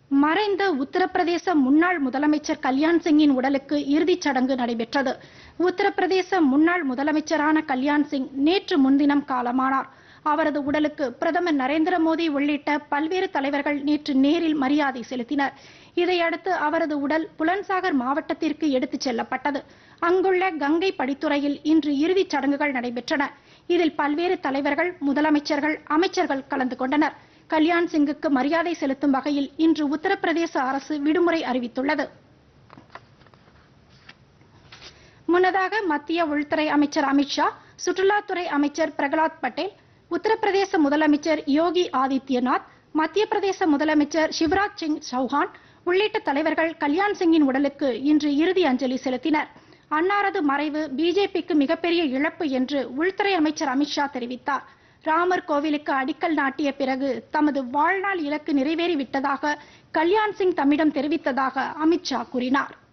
மறைந்த உத்தரப்பிரதேச முன்னாள் முதலமைச்சர் கல்யாண் சிங்கின் உடலுக்கு இறுதிச் சடங்கு நடைபெற்றது உத்தரப்பிரதேச முன்னாள் முதலமைச்சரான கல்யாண் சிங் நேற்று முன்தினம் காலமானார் அவரது உடலுக்கு பிரதமர் நரேந்திர மோடி உள்ளிட்ட பல்வேறு தலைவர்கள் நேற்று நேரில் மரியாதை செலுத்தினர் இதையடுத்து அவரது உடல் புலன்சாகர் மாவட்டத்திற்கு எடுத்துச் செல்லப்பட்டது அங்குள்ள கங்கை படித்துறையில் இன்று இறுதிச் சடங்குகள் நடைபெற்றன இதில் பல்வேறு தலைவர்கள் முதலமைச்சர்கள் அமைச்சர்கள் கலந்து கொண்டனர் கல்யாண் சிங்குக்கு மரியாதை செலுத்தும் வகையில் இன்று உத்தரப்பிரதேச அரசு விடுமுறை அறிவித்துள்ளது முன்னதாக மத்திய உள்துறை அமைச்சர் அமித்ஷா சுற்றுலாத்துறை அமைச்சர் பிரகலாத் பட்டேல் உத்தரப்பிரதேச முதலமைச்சர் யோகி ஆதித்யநாத் மத்திய பிரதேச முதலமைச்சர் சிவராஜ் சிங் சௌஹான் உள்ளிட்ட தலைவர்கள் கல்யாண் சிங்கின் உடலுக்கு இன்று இறுதி அஞ்சலி செலுத்தினர் அன்னாரது மறைவு பிஜேபிக்கு மிகப்பெரிய இழப்பு என்று உள்துறை அமைச்சர் அமித்ஷா தெரிவித்தார் ராமர் கோவிலுக்கு அடிக்கல் நாட்டிய பிறகு தமது வாழ்நாள் இலக்கு நிறைவேறிவிட்டதாக கல்யாண் சிங் தம்மிடம் தெரிவித்ததாக அமித்ஷா கூறினார்